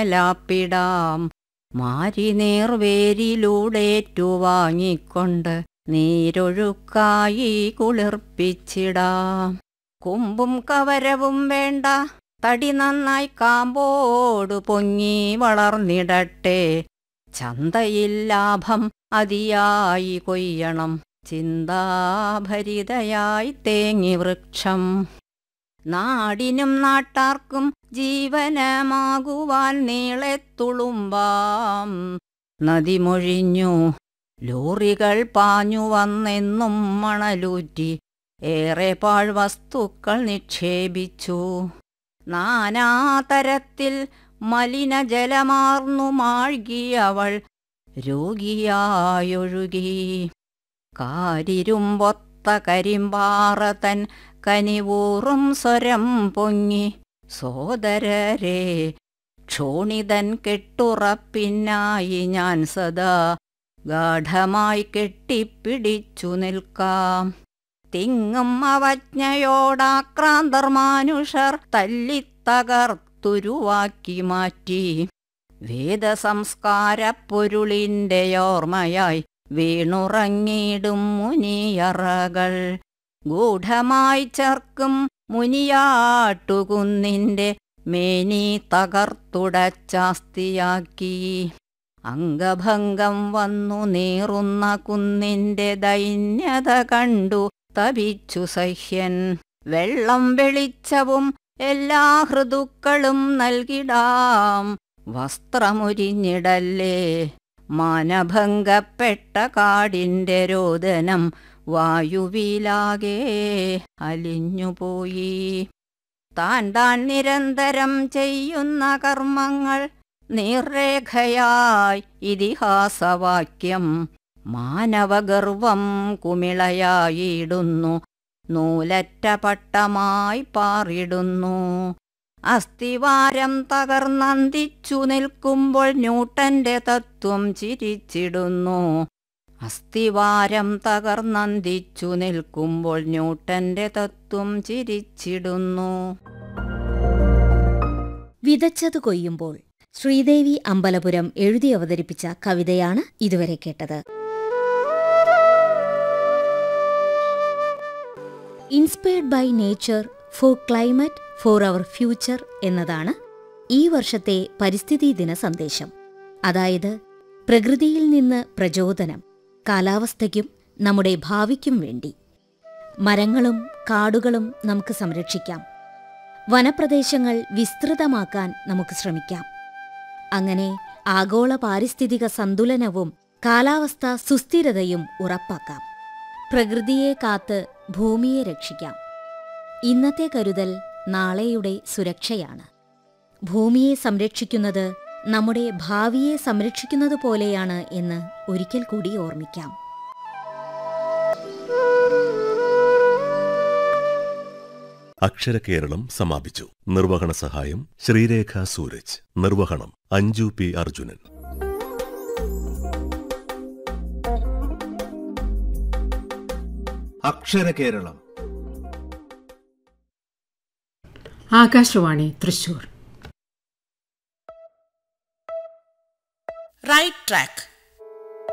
മേലാപ്പിടാം മാരിനേർവേരിലൂടേറ്റുവാങ്ങിക്കൊണ്ട് നീരൊഴുക്കായി കുളിർപ്പിച്ചിടാം കുമ്പും കവരവും വേണ്ട തടി നന്നായി കാമ്പോട് പൊങ്ങി വളർന്നിടട്ടെ ചന്തയിൽ ലാഭം അതിയായി കൊയ്യണം ചിന്താഭരിതയായി തേങ്ങി വൃക്ഷം നാടിനും നാട്ടാർക്കും ജീവനമാകുവാൻ നീളെ തുളുമ്പാം നദിമൊഴിഞ്ഞു ലോറികൾ പാഞ്ഞു വന്നെന്നും മണലൂറ്റി ഏറെ പാഴ്വസ്തുക്കൾ നിക്ഷേപിച്ചു നാനാതരത്തിൽ മലിനജലമാർന്നു മാഴ്കിയവൾ രോഗിയായൊഴുകി കാരിരുമ്പൊത്ത കരിമ്പാറ തൻ കനിവൂറും സ്വരം പൊങ്ങി സോദരരെ ക്ഷോണിതൻ കെട്ടുറപ്പിനായി ഞാൻ സദാ ഗാഠമായി കെട്ടിപ്പിടിച്ചു നിൽക്കാം തിങ്ങും അവജ്ഞയോടാക്രാന്തർ മാനുഷർ തല്ലിത്തകർത്തുരുവാക്കി മാറ്റി വേദസംസ്കാര പൊരുളിന്റെ ഓർമ്മയായി വീണുറങ്ങിടും മുനിയറകൾ ഗൂഢമായി ചേർക്കും മുനിയാട്ടുകുന്നിന്റെ മേനി തകർത്തുടച്ചാസ്തിയാക്കി അംഗഭംഗം വന്നു നീറുന്ന കുന്നിന്റെ ദൈന്യത കണ്ടു തപിച്ചു സഹ്യൻ വെള്ളം വെളിച്ചവും എല്ലാ ഹൃതുക്കളും നൽകിടാം വസ്ത്രമുരിഞ്ഞിടല്ലേ മാനഭംഗപ്പെട്ട കാടിന്റെ രോദനം വായുവിലാകെ അലിഞ്ഞുപോയി താൻ താൻ നിരന്തരം ചെയ്യുന്ന കർമ്മങ്ങൾ നിർരേഖയായി ഇതിഹാസവാക്യം മാനവഗർവം കുമിളയായിടുന്നു നൂലറ്റ പട്ടമായി പാറിടുന്നു അസ്ഥിവാരം തകർന്നന്തിച്ചു നിൽക്കുമ്പോൾ ന്യൂട്ടന്റെ തത്വം ചിരിച്ചിടുന്നു അസ്ഥിവാരം തകർന്നന്തിച്ചു നിൽക്കുമ്പോൾ ന്യൂട്ടന്റെ തത്വം ചിരിച്ചിടുന്നു വിതച്ചത് കൊയ്യുമ്പോൾ ശ്രീദേവി അമ്പലപുരം എഴുതി അവതരിപ്പിച്ച കവിതയാണ് ഇതുവരെ കേട്ടത് inspired by nature for climate for our future എന്നതാണ് ഈ വർഷത്തെ പരിസ്ഥിതി ദിന സന്ദേശം അതായത് പ്രകൃതിയിൽ നിന്ന് പ്രചോദനം കാലാവസ്ഥയ്ക്കും നമ്മുടെ ഭാവിക്കും വേണ്ടി മരങ്ങളും കാടുകളും നമുക്ക് സംരക്ഷിക്കാം വനപ്രദേശങ്ങൾ വിസ്തൃതമാക്കാൻ നമുക്ക് ശ്രമിക്കാം അങ്ങനെ ആഗോള പാരിസ്ഥിതിക സന്തുലനവും കാലാവസ്ഥ സുസ്ഥിരതയും ഉറപ്പാക്കാം പ്രകൃതിയെ കാത്ത് ഭൂമിയെ രക്ഷിക്കാം ഇന്നത്തെ കരുതൽ നാളെയുടെ സുരക്ഷയാണ് ഭൂമിയെ സംരക്ഷിക്കുന്നത് നമ്മുടെ ഭാവിയെ സംരക്ഷിക്കുന്നത് പോലെയാണ് എന്ന് ഒരിക്കൽ കൂടി ഓർമ്മിക്കാം അക്ഷരകേരളം സമാപിച്ചു നിർവഹണ സഹായം ശ്രീരേഖ സൂരജ് നിർവഹണം Anju P Arjunan Aksharakeralam Akashvani Thrissur right track